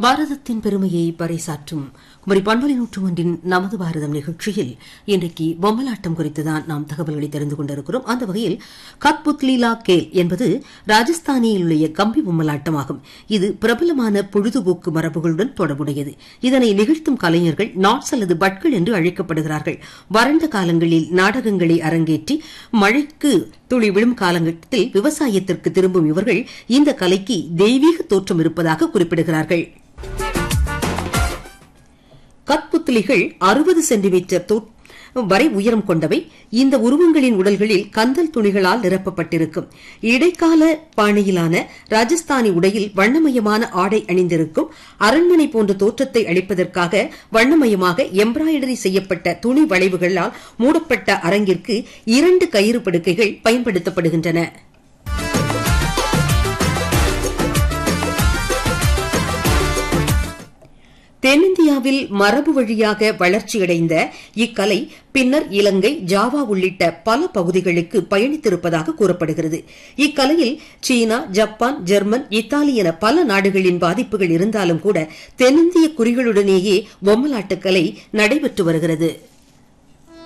பாரதத்தின் பெருமையை பறைசாற்றும் குமரி பண்பொலி நூற்று ஒன்றின் நமது பாரதம் நிகழ்ச்சியில் இன்றைக்கு பொம்மலாட்டம் குறித்துதான் நாம் தகவல்களை தெரிந்து கொண்டிருக்கிறோம் அந்த வகையில் கத்புத்லீலா கேல் என்பது ராஜஸ்தானியில் உள்ள கம்பி பொம்மலாட்டமாகும் இது பிரபலமான பொழுதுபோக்கு மரபுகளுடன் தொடர்புடையது இதனை நிகழ்த்தும் கலைஞர்கள் நாட்ஸ் அல்லது பட்கள் என்று அழைக்கப்படுகிறார்கள் வறண்ட காலங்களில் நாடகங்களை அரங்கேற்றி மழைக்கு துளி விழும் காலகட்டத்தில் விவசாயத்திற்கு திரும்பும் இவர்கள் இந்த கலைக்கு தெய்வீக தோற்றம் இருப்பதாக குறிப்பிடுகிறார்கள் கத்புத்திலிகள் அறுபது சென்டிமீட்டர் வரை உயரம் கொண்டவை இந்த உருவங்களின் உடல்களில் கந்தல் துணிகளால் நிரப்பப்பட்டிருக்கும் இடைக்கால பாணியிலான ராஜஸ்தானி உடையில் வண்ணமயமான ஆடை அணிந்திருக்கும் அரண்மனை போன்ற தோற்றத்தை அளிப்பதற்காக வண்ணமயமாக எம்ப்ராய்டரி செய்யப்பட்ட துணி வளைவுகளால் மூடப்பட்ட அரங்கிற்கு இரண்டு கயிறு படுக்கைகள் பயன்படுத்தப்படுகின்றன தென்னிந்தியாவில் மரபு வழியாக வளர்ச்சியடைந்த இக்கலை பின்னர் இலங்கை ஜாவா உள்ளிட்ட பல பகுதிகளுக்கு பயணித்திருப்பதாக கூறப்படுகிறது இக்கலையில் சீனா ஜப்பான் ஜெர்மன் இத்தாலி என பல நாடுகளின் பாதிப்புகள் இருந்தாலும் கூட தென்னிந்திய குறிகளுடனேயே பொம்மலாட்டுக்கலை நடைபெற்று வருகிறது